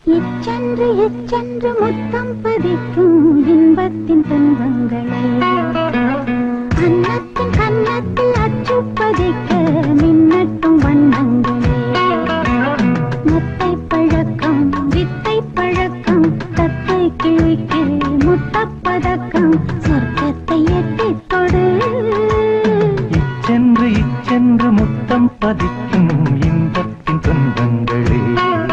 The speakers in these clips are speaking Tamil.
இச்சென்று இச்சென்று முத்தம் பதிக்கும் இன்பத்தின் துன்பங்களே அன்னத்தின் கன்னத்தில் அச்சு பதிக்க மின்னட்டும் வண்ணங்களே மத்தை பழக்கம் வித்தை பழக்கம் தத்தை கிழிக்கு முத்தப்பதக்கம் சொர்க்கத்தை எட்டித் தொடு இச்சென்று இச்சென்று முத்தம் பதிக்கும் இன்பத்தின் துன்பங்களே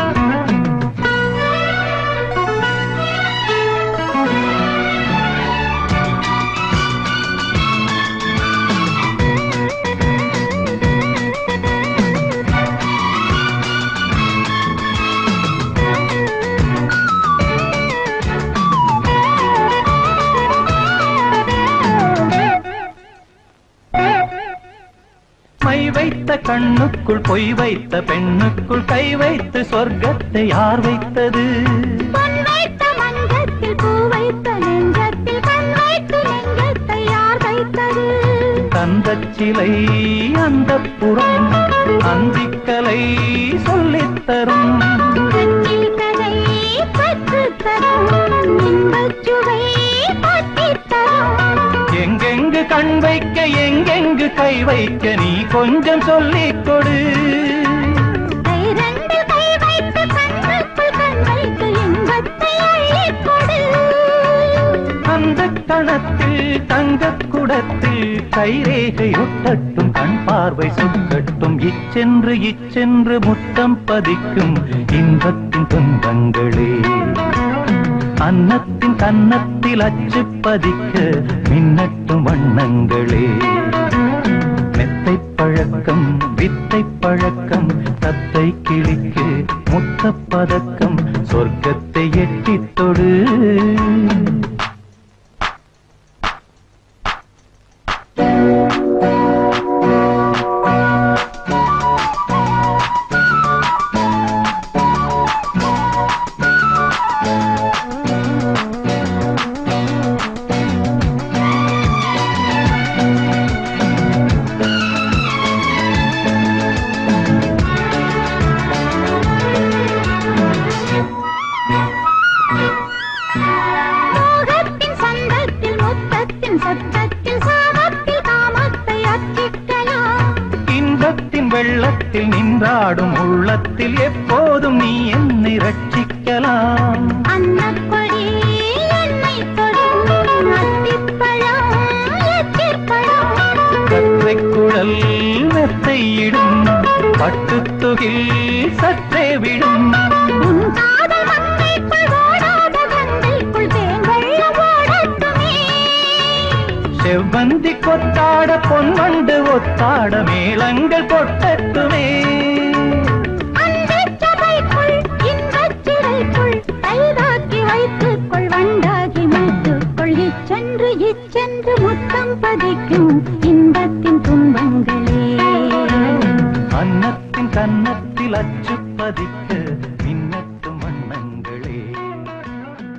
மை வைத்த கண்ணுக்குள் பொய் வைத்த பெண்ணுக்குள் கை வைத்து சொர்க்கத்தை யார் வைத்தது பொன் வைத்த மஞ்சத்தில் பூ வைத்த நெஞ்சத்தில் கண் வைத்து நெஞ்சத்தை யார் வைத்தது தந்தச் சிலை அந்த புறம் அந்திக்கலை சொல்லித் தரும் கண்ணில் கதை கற்றுத் தரும் இன்பச் சுவை பற்றித் தரும் எங்கெங்கு கண் வைக்க எங்கெங்கு கை வைக்க நீ கொஞ்சம் சொல்லிக் கொடு கை ரெண்டில் கை வைத்து கண்ணுக்குள் கண் வைத்து இன்பத்தை அள்ளிக் கொடு அந்த கணத்தில் தங்கக் குடத்தில் கைரேகை ஒட்டட்டும் கண் பார்வை சுக்கட்டும் இச்சென்று இச்சென்று முத்தம் பதிக்கும் இன்பத்தின் துன்பங்களே அன்னத்தின் கன்னத்தில் அச்சு பதிக்க மின்னட்டும் வண்ணங்களே மெத்தை பழக்கம் வித்தை பழக்கம் தத்தை கிளிக்கு முத்தப் பதக்கம் சொர்க்கத்தை எட்டித் தொடு மோகத்தின் சந்தத்தில் முத்தத்தின் சத்தத்தில் சாமத்தில் காமத்தை அச்சிக்கலாம் இன்பத்தின் வெள்ளத்தில் நின்றாடும் உள்ளத்தில் எப்போதும் நீ என்னை ரட்சிக்கலாம் அன்னப்பொடி என்னை தொடும் அத்திப்பழம் எத்திப்பழம் கற்றைக் குழல் மெத்தையிடும் பட்டுத்துகில் சற்றே விடும் உன் காதல் மங்கைக்குள் ஓடாத கங்கைக்குள் தேன் வெள்ளம் ஓடட்டுமே செவ்வந்தி கொத்தாட பொன்வண்டு ஒத்தாட மேளங்கள் கொட்டட்டுமே அந்தச் சபைக்குள் இன்பச் சிறைக்குள் கைதாக்கி வைத்துக்கொள் வண்டாகி மீட்டுக்கொள் இச்சென்று இச்சென்று முத்தம் பதிக்கும் இன்பத்தின் துன்பங்களே அன்னத்தின் கன்னத்தில் அச்சு பதிக்க